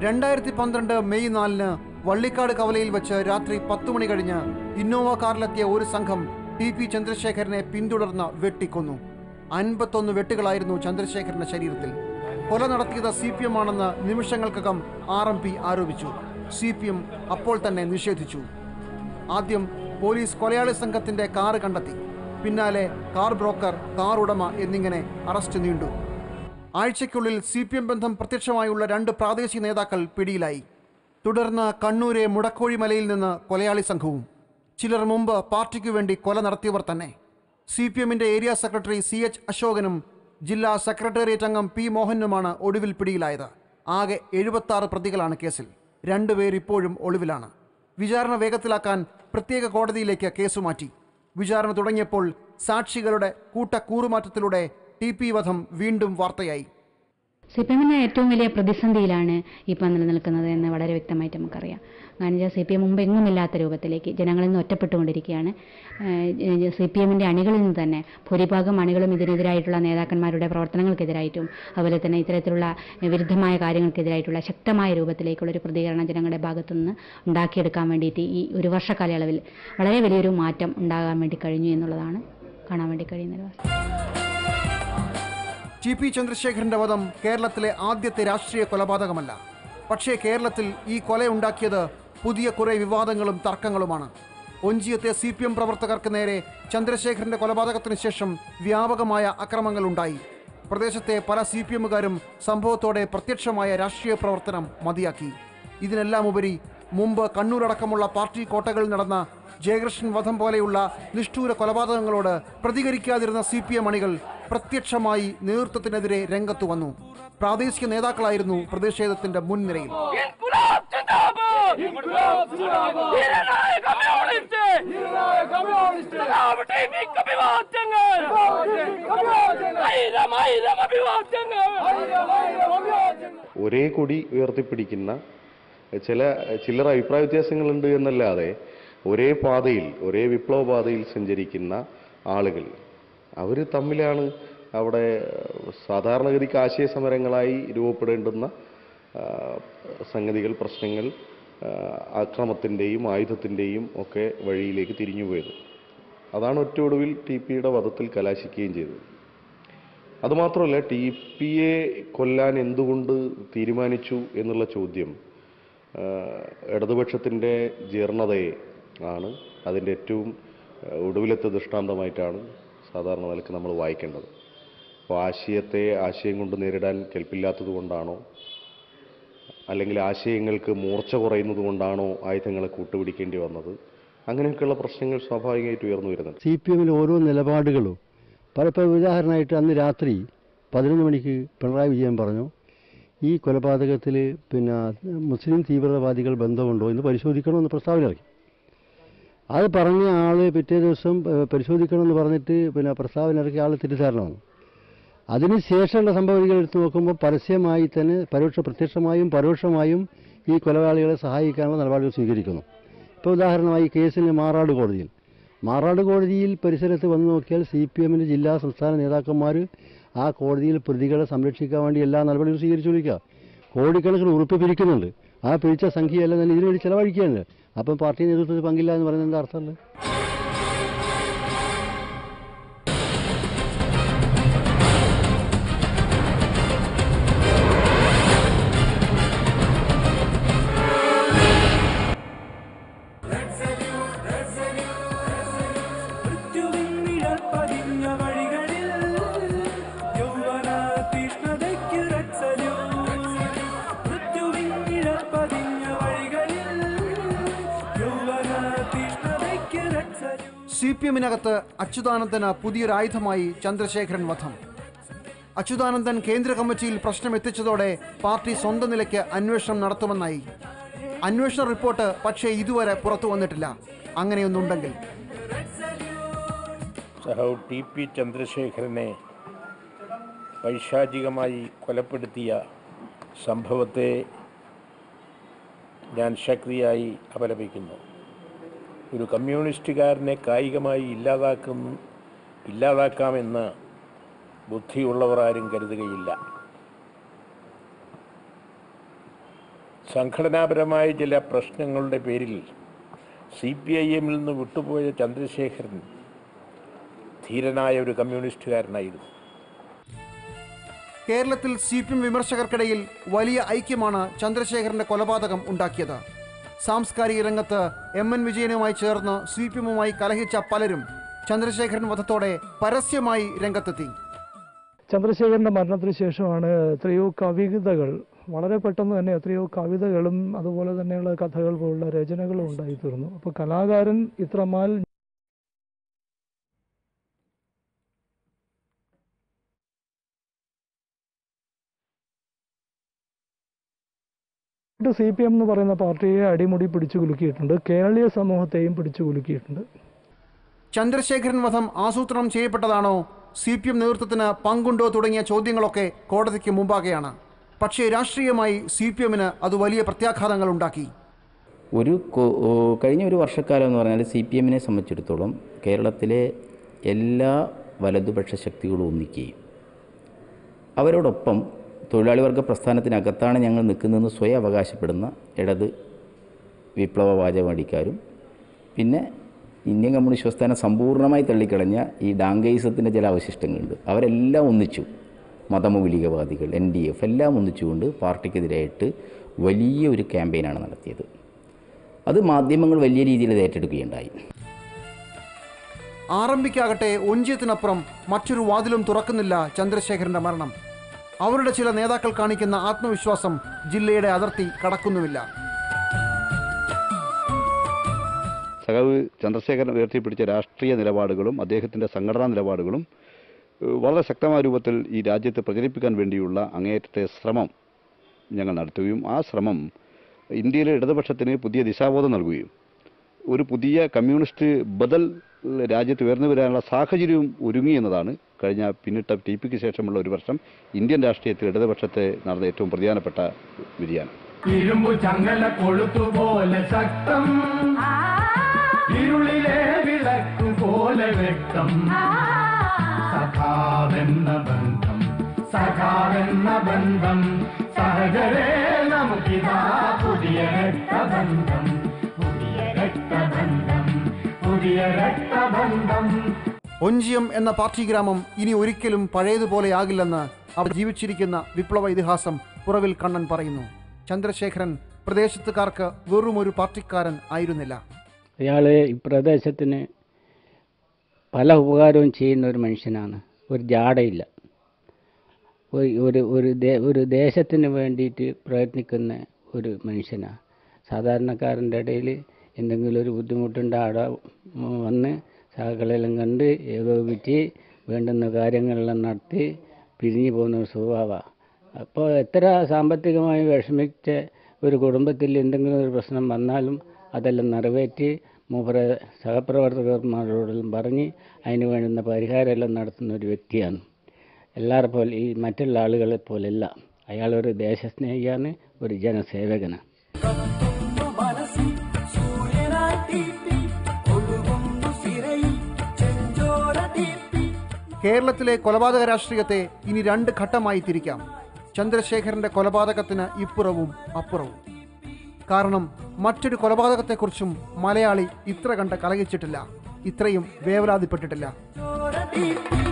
രണ്ടായിരത്തി പന്ത്രണ്ട് മെയ് നാലിന് വള്ളിക്കാട് കവലയിൽ വെച്ച് രാത്രി പത്തു മണി കഴിഞ്ഞ് ഇന്നോവ കാറിലെത്തിയ ഒരു സംഘം ടി പി ചന്ദ്രശേഖരനെ പിന്തുടർന്ന് വെട്ടിക്കൊന്നു അൻപത്തൊന്ന് വെട്ടുകളായിരുന്നു ചന്ദ്രശേഖരന്റെ ശരീരത്തിൽ കൊല നടത്തിയത് സി പി എം ആണെന്ന് നിമിഷങ്ങൾക്കകം ആർ എം പി ആരോപിച്ചു സി പി എം അപ്പോൾ തന്നെ നിഷേധിച്ചു ആദ്യം പോലീസ് കൊലയാളി സംഘത്തിന്റെ കാറ് കണ്ടെത്തി പിന്നാലെ കാർ ബ്രോക്കർ കാർ ഉടമ എന്നിങ്ങനെ അറസ്റ്റ് നീണ്ടു ആഴ്ചയ്ക്കുള്ളിൽ സി പി എം ബന്ധം പ്രത്യക്ഷമായുള്ള രണ്ട് പ്രാദേശിക നേതാക്കൾ പിടിയിലായി തുടർന്ന് കണ്ണൂരെ മുടക്കോഴി മലയിൽ നിന്ന് കൊലയാളി സംഘവും ചിലർ മുമ്പ് പാർട്ടിക്കു വേണ്ടി കൊല നടത്തിയവർ തന്നെ സി പി എമ്മിന്റെ ഏരിയ സെക്രട്ടറി സി എച്ച് അശോകനും ജില്ലാ സെക്രട്ടേറിയറ്റ് അംഗം പി മോഹനുമാണ് ഒടുവിൽ പിടിയിലായത് ആകെ എഴുപത്തി ആറ് പ്രതികളാണ് കേസിൽ രണ്ടുപേർ ഇപ്പോഴും ഒളിവിലാണ് വിചാരണ വേഗത്തിലാക്കാൻ പ്രത്യേക കോടതിയിലേക്ക് കേസ് മാറ്റി വിചാരണ തുടങ്ങിയപ്പോൾ സാക്ഷികളുടെ കൂട്ട കൂറുമാറ്റത്തിലൂടെ ടി പി വധം വീണ്ടും വാർത്തയായി സി പി എമ്മിന് ഏറ്റവും വലിയ പ്രതിസന്ധിയിലാണ് ഇപ്പോൾ നിലനിൽക്കുന്നത് എന്ന് വളരെ വ്യക്തമായിട്ട് നമുക്കറിയാം കാരണം വെച്ചാൽ സി പി എം മുമ്പ് എങ്ങുമില്ലാത്ത രൂപത്തിലേക്ക് ജനങ്ങളിൽ നിന്ന് ഒറ്റപ്പെട്ടുകൊണ്ടിരിക്കുകയാണ് സി പി എമ്മിൻ്റെ അണികളിൽ നിന്ന് തന്നെ ഭൂരിഭാഗം അണികളും ഇതിനെതിരായിട്ടുള്ള നേതാക്കന്മാരുടെ പ്രവർത്തനങ്ങൾക്കെതിരായിട്ടും അതുപോലെ തന്നെ ഇത്തരത്തിലുള്ള വിരുദ്ധമായ കാര്യങ്ങൾക്കെതിരായിട്ടുള്ള ശക്തമായ രൂപത്തിലേക്കുള്ള ഒരു പ്രതികരണം ജനങ്ങളുടെ ഭാഗത്തുനിന്ന് ഉണ്ടാക്കിയെടുക്കാൻ വേണ്ടിയിട്ട് ഈ ഒരു വർഷ കാലയളവിൽ വളരെ വലിയൊരു മാറ്റം ഉണ്ടാകാൻ വേണ്ടി കഴിഞ്ഞു എന്നുള്ളതാണ് കാണാൻ വേണ്ടി കഴിയുന്ന ഒരു വസ്തുത ടി പി ചന്ദ്രശേഖരന്റെ വധം കേരളത്തിലെ ആദ്യത്തെ രാഷ്ട്രീയ കൊലപാതകമല്ല പക്ഷേ കേരളത്തിൽ ഈ കൊലയുണ്ടാക്കിയത് പുതിയ കുറെ വിവാദങ്ങളും തർക്കങ്ങളുമാണ് ഒഞ്ചിയത്തെ സി പി എം പ്രവർത്തകർക്ക് നേരെ ചന്ദ്രശേഖരന്റെ കൊലപാതകത്തിന് ശേഷം വ്യാപകമായ അക്രമങ്ങളുണ്ടായി പ്രദേശത്തെ പല സി പി എമ്മുകാരും സംഭവത്തോടെ പ്രത്യക്ഷമായ രാഷ്ട്രീയ പ്രവർത്തനം മതിയാക്കി ഇതിനെല്ലാം ഉപരി മുമ്പ് കണ്ണൂരടക്കമുള്ള പാർട്ടി കോട്ടകളിൽ നടന്ന ജയകൃഷ്ണൻ വധം പോലെയുള്ള നിഷ്ഠൂര കൊലപാതകങ്ങളോട് പ്രതികരിക്കാതിരുന്ന സി പി എം അണികൾ പ്രത്യക്ഷമായി നേതൃത്വത്തിനെതിരെ രംഗത്തു വന്നു പ്രാദേശിക നേതാക്കളായിരുന്നു പ്രതിഷേധത്തിന്റെ മുൻനിരയിൽ ഇൻകുലാബ് സിന്ദാബാദ് ഇൻകുലാബ് സിന്ദാബാദ് ധീരനായ കമ്മ്യൂണിസ്റ്റ് ധീരനായ കമ്മ്യൂണിസ്റ്റ് സ്ഥാപട്ടെ മിക്ക അഭിവാദ്യങ്ങൾ ആയിരം ആയിരം അഭിവാദ്യങ്ങൾ ആയിരം ആയിരം അഭിവാദ്യങ്ങൾ ഒരേ കൊടി ഉയർത്തിപ്പിടിക്കുന്ന ചില ചില്ലറ അഭിപ്രായ വ്യത്യാസങ്ങളുണ്ട് എന്നല്ലാതെ ഒരേ പാതയിൽ ഒരേ വിപ്ലവ പാതയിൽ സഞ്ചരിക്കുന്ന ആളുകൾ അവർ തമ്മിലാണ് അവിടെ സാധാരണഗതിക്ക് ആശയ സമരങ്ങളായി രൂപപ്പെടേണ്ടുന്ന ആ, സംഗതികൾ പ്രശ്നങ്ങൾ ആ, അക്രമത്തിൻ്റെയും ആയുധത്തിൻ്റെയും ഒക്കെ വഴിയിലേക്ക് തിരിഞ്ഞുപോയത് അതാണ് ഒറ്റ ഒടുവിൽ ടി പിയുടെ വധത്തിൽ കലാശിക്കുകയും ചെയ്തത് അതുമാത്രമല്ല ടി പിയെ കൊല്ലാൻ എന്തുകൊണ്ട് തീരുമാനിച്ചു എന്നുള്ള ചോദ്യം ആ, ഇടതുപക്ഷത്തിൻ്റെ ജീർണതയെ ആണ് അതിൻ്റെ ഏറ്റവും ആ, ഒടുവിലത്തെ ദൃഷ്ടാന്തമായിട്ടാണ് സാധാരണ നിലക്ക് നമ്മൾ വായിക്കേണ്ടത് അപ്പോൾ ആശയത്തെ ആശയം കൊണ്ട് നേരിടാൻ കെൽപ്പില്ലാത്തത് കൊണ്ടാണോ അല്ലെങ്കിൽ ആശയങ്ങൾക്ക് മൂർച്ച കുറയുന്നത് കൊണ്ടാണോ ആയുധങ്ങളെ കൂട്ടുപിടിക്കേണ്ടി വന്നത് അങ്ങനെയൊക്കെയുള്ള പ്രശ്നങ്ങൾ സ്വാഭാവികമായിട്ട് ഉയർന്നു വരുന്നുണ്ട് സി പി എമ്മിലെ ഓരോ നിലപാടുകളും പലപ്പോഴും ഉദാഹരണമായിട്ട് അന്ന് രാത്രി പതിനൊന്ന് മണിക്ക് പിണറായി വിജയൻ പറഞ്ഞു ഈ കൊലപാതകത്തിൽ പിന്നെ മുസ്ലിം തീവ്രവാദികൾ ബന്ധമുണ്ടോ എന്ന് പരിശോധിക്കണമെന്ന് പ്രസ്താവന ഇറക്കി അത് പറഞ്ഞ ആൾ പിറ്റേ ദിവസം ഏഹ്, പരിശോധിക്കണമെന്ന് പറഞ്ഞിട്ട് പിന്നെ പ്രസ്താവന ഇറക്കിയ ആൾ തെറ്റിദ്ധാരണമാണ് അതിനുശേഷമുള്ള സംഭവങ്ങൾ എടുത്തു നോക്കുമ്പോൾ പരസ്യമായി തന്നെ പരോക്ഷ പ്രത്യക്ഷമായും പരോക്ഷമായും ഈ കൊലപാതകളെ സഹായിക്കാനുള്ള നിലപാടുകൾ സ്വീകരിക്കുന്നു ഇപ്പോൾ ഉദാഹരണമായി കേസിന് മാറാട് കോടതിയിൽ മാറാട് കോടതിയിൽ പരിസരത്ത് വന്നു നോക്കിയാൽ സി പി എമ്മിൻ്റെ ജില്ലാ സംസ്ഥാന നേതാക്കന്മാർ ആ കോടതിയിൽ പ്രതികളെ സംരക്ഷിക്കാൻ വേണ്ടി എല്ലാ നടപടികളും സ്വീകരിച്ചുകൊണ്ടിരിക്കുക കോടിക്കണക്കിന് ഉറുപ്പ് പിരിക്കുന്നുണ്ട് ആ പിരിച്ച സംഖ്യയെല്ലാം തന്നെ ഇതിനുവേണ്ടി ചെലവഴിക്കുകയാണ് അപ്പം പാർട്ടി നേതൃത്വത്തിൽ പങ്കില്ല എന്ന് പറയുന്നത് എന്താ അർത്ഥമുള്ളത് മൃത്യുവിൻ പതിഞ്ഞ വഴികളിൽ യൗവന തീഷ്ണതയ്ക്ക് റെഡ്സലൂ മൃത്യുവിൻ പതിഞ്ഞ വഴികളിൽ യൗവന തീഷ്ണതയ്ക്ക് റെഡ്സലൂ സി പി എമ്മിനകത്ത് അച്യുതാനന്ദന് പുതിയൊരായുധമായി ചന്ദ്രശേഖരൻ വധം അച്യുതാനന്ദൻ കേന്ദ്ര കമ്മിറ്റിയിൽ പ്രശ്നം എത്തിച്ചതോടെ പാർട്ടി സ്വന്തം നിലയ്ക്ക് അന്വേഷണം നടത്തുമെന്നായി അന്വേഷണ റിപ്പോർട്ട് പക്ഷേ ഇതുവരെ പുറത്തു വന്നിട്ടില്ല അങ്ങനെയൊന്നുണ്ടെങ്കിൽ സഹവ് ടി പി ചന്ദ്രശേഖരനെ പൈശാചികമായി കൊലപ്പെടുത്തിയ സംഭവത്തെ ഞാൻ ശക്തിയായി അപലപിക്കുന്നു ഒരു കമ്മ്യൂണിസ്റ്റുകാരനെ കായികമായി ഇല്ലാതാക്കും ഇല്ലാതാക്കാമെന്ന് ബുദ്ധിയുള്ളവർ ആരും കരുതുകയില്ല സംഘടനാപരമായ ചില പ്രശ്നങ്ങളുടെ പേരിൽ സി പി ഐ എമ്മിൽ നിന്ന് വിട്ടുപോയ ചന്ദ്രശേഖരൻ ധീരനായ ഒരു കമ്മ്യൂണിസ്റ്റുകാരനായിരുന്നു കേരളത്തിൽ സി പി എം വിമർശകർക്കിടയിൽ വലിയ ഐക്യമാണ് ചന്ദ്രശേഖരന്റെ കൊലപാതകം ഉണ്ടാക്കിയത് സാംസ്കാരിക രംഗത്ത് എം എൻ വിജയനുമായി ചേർന്ന് സി പി എമ്മുമായി കലഹിച്ച പലരും ചന്ദ്രശേഖരൻ വധത്തോടെ പരസ്യമായി രംഗത്തെത്തി ചന്ദ്രശേഖരൻ്റെ മരണത്തിന് ശേഷമാണ് എത്രയോ കവിതകൾ വളരെ പെട്ടെന്ന് തന്നെ എത്രയോ കവിതകളും അതുപോലെ തന്നെയുള്ള കഥകൾ പോലുള്ള രചനകളും ഉണ്ടായിത്തീർന്നു അപ്പോൾ കലാകാരൻ ഇത്രമാൽ സി പി എം എന്ന് പറയുന്ന പാർട്ടിയെ അടിമുടി പിടിച്ചു കുലുക്കിയിട്ടുണ്ട് കേരളീയ സമൂഹത്തെയും പിടിച്ചു കുലുക്കിയിട്ടുണ്ട് ചന്ദ്രശേഖരൻ വധം ആസൂത്രണം ചെയ്യപ്പെട്ടതാണോ സി പി എം നേതൃത്വത്തിന് പങ്കുണ്ടോ തുടങ്ങിയ ചോദ്യങ്ങളൊക്കെ കോടതിക്ക് മുമ്പാകെയാണ് പക്ഷേ രാഷ്ട്രീയമായി സി പി എമ്മിന് അത് വലിയ പ്രത്യാഘാതങ്ങൾ ഉണ്ടാക്കി ഒരു കൊ- ഓ, കഴിഞ്ഞ ഒരു വർഷക്കാലം എന്ന് പറഞ്ഞാൽ സി പി എമ്മിനെ സംബന്ധിച്ചിടത്തോളം കേരളത്തിലെ എല്ലാ വലതുപക്ഷ ശക്തികളും ഒന്നിക്കുകയും അവരോടൊപ്പം തൊഴിലാളി വർഗ പ്രസ്ഥാനത്തിനകത്താണ് ഞങ്ങൾ നിൽക്കുന്നതെന്ന് സ്വയം അവകാശപ്പെടുന്ന ഇടത് വിപ്ലവ വാചകമടിക്കാരും പിന്നെ ഇന്ത്യൻ കമ്മ്യൂണിസ്റ്റ് പ്രസ്ഥാനം സമ്പൂർണ്ണമായി തള്ളിക്കളഞ്ഞ ഈ ഡാങ്കയിസത്തിൻ്റെ ചില അവശിഷ്ടങ്ങളുണ്ട് അവരെല്ലാം ഒന്നിച്ചു മതമൗലികവാദികൾ എൻ ഡി എഫ് എല്ലാം ഒന്നിച്ചുകൊണ്ട് പാർട്ടിക്കെതിരായിട്ട് വലിയ ഒരു ക്യാമ്പയിനാണ് നടത്തിയത് അത് മാധ്യമങ്ങൾ വലിയ രീതിയിൽ ഇത് ഏറ്റെടുക്കുകയുണ്ടായി ആർ എം പിക്കാകട്ടെ ഒഞ്ചിയത്തിനപ്പുറം മറ്റൊരു വാതിലും തുറക്കുന്നില്ല ചന്ദ്രശേഖരന്റെ മരണം അവരുടെ ചില നേതാക്കൾ കാണിക്കുന്ന ആത്മവിശ്വാസം ജില്ലയുടെ അതിർത്തി കടക്കുന്നുമില്ല സഖാവ് ചന്ദ്രശേഖരൻ ഉയർത്തിപ്പിടിച്ച രാഷ്ട്രീയ നിലപാടുകളും അദ്ദേഹത്തിൻ്റെ സംഘടനാ നിലപാടുകളും ഏഹ്, വളരെ ശക്തമായ രൂപത്തിൽ ഈ രാജ്യത്ത് പ്രചരിപ്പിക്കാൻ വേണ്ടിയുള്ള അങ്ങേയറ്റത്തെ ശ്രമം ഞങ്ങൾ നടത്തുകയും ആ ശ്രമം ഇന്ത്യയിലെ ഇടതുപക്ഷത്തിന് പുതിയ ദിശാബോധം നൽകുകയും ഒരു പുതിയ കമ്മ്യൂണിസ്റ്റ് ബദൽ രാജ്യത്ത് ഉയർന്നു വരാനുള്ള സാഹചര്യവും ഒരുങ്ങി എന്നതാണ് കഴിഞ്ഞ പിന്നിട്ട ടി പിക്ക് ശേഷമുള്ള ഒരു വർഷം ഇന്ത്യൻ രാഷ്ട്രീയത്തിൽ ഇടതുപക്ഷത്തെ നടന്ന ഏറ്റവും പ്രധാനപ്പെട്ട വ്യതിയാനം ഇരുമ്പു ചങ്ങല കൊളുത്തുപോലെ ശക്തം ഇരുളിലെ വിളക്കു പോലെ വ്യക്തം സഖാവെന്ന ബന്ധം സഖാവെന്ന ബന്ധം സഹജരേ നമുക്കിതാ പുതിയ രക്തബന്ധം പുതിയ രക്തബന്ധം പുതിയ രക്തബന്ധം ഒഞ്ചിയം എന്ന പാർട്ടി ഗ്രാമം ഇനി ഒരിക്കലും പഴയതുപോലെയാകില്ലെന്ന് അവർ ജീവിച്ചിരിക്കുന്ന വിപ്ലവ ഇതിഹാസം പുറവിൽ കണ്ണൻ പറയുന്നു ചന്ദ്രശേഖരൻ പ്രദേശത്തുകാർക്ക് വെറും ഒരു പാർട്ടിക്കാരൻ ആയിരുന്നില്ല അയാൾ ഈ പ്രദേശത്തിന് പല ഉപകാരവും ചെയ്യുന്ന ഒരു മനുഷ്യനാണ് ഒരു ജാടയില്ല ഒരു ഒരു ഒരു ദേ- ഒരു ദേശത്തിന് വേണ്ടിയിട്ട് പ്രയത്നിക്കുന്ന ഒരു മനുഷ്യനാണ് സാധാരണക്കാരൻ്റെ ഇടയിൽ എന്തെങ്കിലും ഒരു ബുദ്ധിമുട്ടുണ്ട് അവിടെ വന്ന് സഹകളെല്ലാം കണ്ട് ഏകോപിച്ച് വേണ്ടുന്ന കാര്യങ്ങളെല്ലാം നടത്തി പിരിഞ്ഞു പോകുന്ന ഒരു സ്വഭാവമാണ് അപ്പോൾ എത്ര സാമ്പത്തികമായി വിഷമിച്ച ഒരു കുടുംബത്തിൽ എന്തെങ്കിലും ഒരു പ്രശ്നം വന്നാലും അതെല്ലാം നിറവേറ്റി മൂപ്പരെ സഹപ്രവർത്തകന്മാരോടെല്ലാം പറഞ്ഞ് അതിന് വേണ്ടുന്ന പരിഹാരമെല്ലാം നടത്തുന്ന ഒരു വ്യക്തിയാണ് എല്ലാവരെ പോലെ ഈ മറ്റുള്ള ആളുകളെ പോലെയല്ല അയാളൊരു ദേശസ്നേഹിയാണ് ഒരു ജനസേവകനാണ് കേരളത്തിലെ കൊലപാതക രാഷ്ട്രീയത്തെ ഇനി രണ്ട് ഘട്ടമായി തിരിക്കാം ചന്ദ്രശേഖരന്റെ കൊലപാതകത്തിന് ഇപ്പുറവും അപ്പുറവും കാരണം മറ്റൊരു കൊലപാതകത്തെക്കുറിച്ചും മലയാളി ഇത്ര കണ്ട് കലഹിച്ചിട്ടില്ല ഇത്രയും വേവലാതിപ്പെട്ടിട്ടില്ല ചോര തീർത്തി